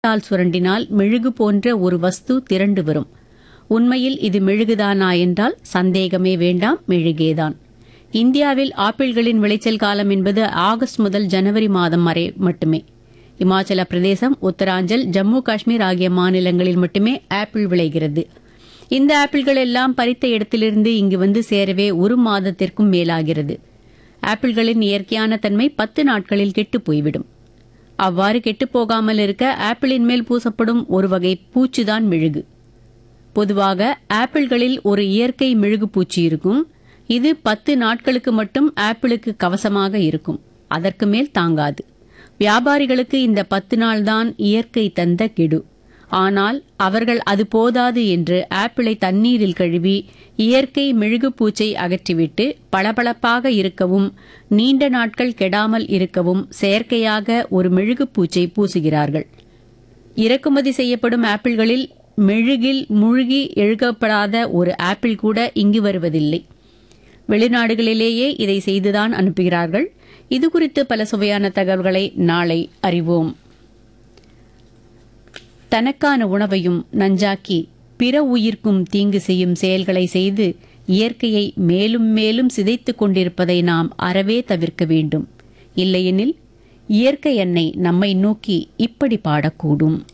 ால் சுரண்டினால் மெழுகு போன்ற ஒரு வஸ்து திரண்டு வரும் உண்மையில் இது மெழுகுதானா என்றால் சந்தேகமே வேண்டாம் மெழுகேதான் இந்தியாவில் ஆப்பிள்களின் விளைச்சல் காலம் என்பது ஆகஸ்ட் முதல் ஜனவரி மாதம் வரை மட்டுமே இமாச்சல பிரதேசம் உத்தராஞ்சல் ஜம்மு காஷ்மீர் ஆகிய மாநிலங்களில் மட்டுமே ஆப்பிள் விளைகிறது இந்த ஆப்பிள்கள் எல்லாம் பறித்த இடத்திலிருந்து இங்கு வந்து சேரவே ஒரு மாதத்திற்கும் மேலாகிறது ஆப்பிள்களின் இயற்கையான தன்மை பத்து நாட்களில் கெட்டுப் போய்விடும் அவ்வாறு கெட்டுப் போகாமல் இருக்க ஆப்பிளின் மேல் பூசப்படும் ஒரு வகை பூச்சிதான் மெழுகு பொதுவாக ஆப்பிள்களில் ஒரு இயற்கை மெழுகு பூச்சி இருக்கும் இது பத்து நாட்களுக்கு மட்டும் ஆப்பிளுக்கு கவசமாக இருக்கும் அதற்கு மேல் தாங்காது வியாபாரிகளுக்கு இந்த பத்து நாள்தான் இயற்கை தந்த கெடு ஆனால் அவர்கள் அது போதாது என்று ஆப்பிளை தண்ணீரில் கழுவி இயற்கை மெழுகு பூச்சை அகற்றிவிட்டு பளபளப்பாக இருக்கவும் நீண்ட நாட்கள் கெடாமல் இருக்கவும் செயற்கையாக ஒரு மெழுகு பூச்சை பூசுகிறார்கள் இறக்குமதி செய்யப்படும் ஆப்பிள்களில் மெழுகில் மூழ்கி எழுகப்படாத ஒரு ஆப்பிள் கூட இங்கு வருவதில்லை வெளிநாடுகளிலேயே இதை செய்துதான் அனுப்புகிறார்கள் இது குறித்து பல சுவையான தகவல்களை நாளை அறிவோம் தனக்கான உணவையும் நஞ்சாக்கி பிற உயிர்க்கும் தீங்கு செய்யும் செயல்களை செய்து இயற்கையை மேலும் மேலும் சிதைத்துக் கொண்டிருப்பதை நாம் அறவே தவிர்க்க வேண்டும் இல்லையெனில் இயற்கை எண்ணெய் நம்மை நோக்கி இப்படி பாடக்கூடும்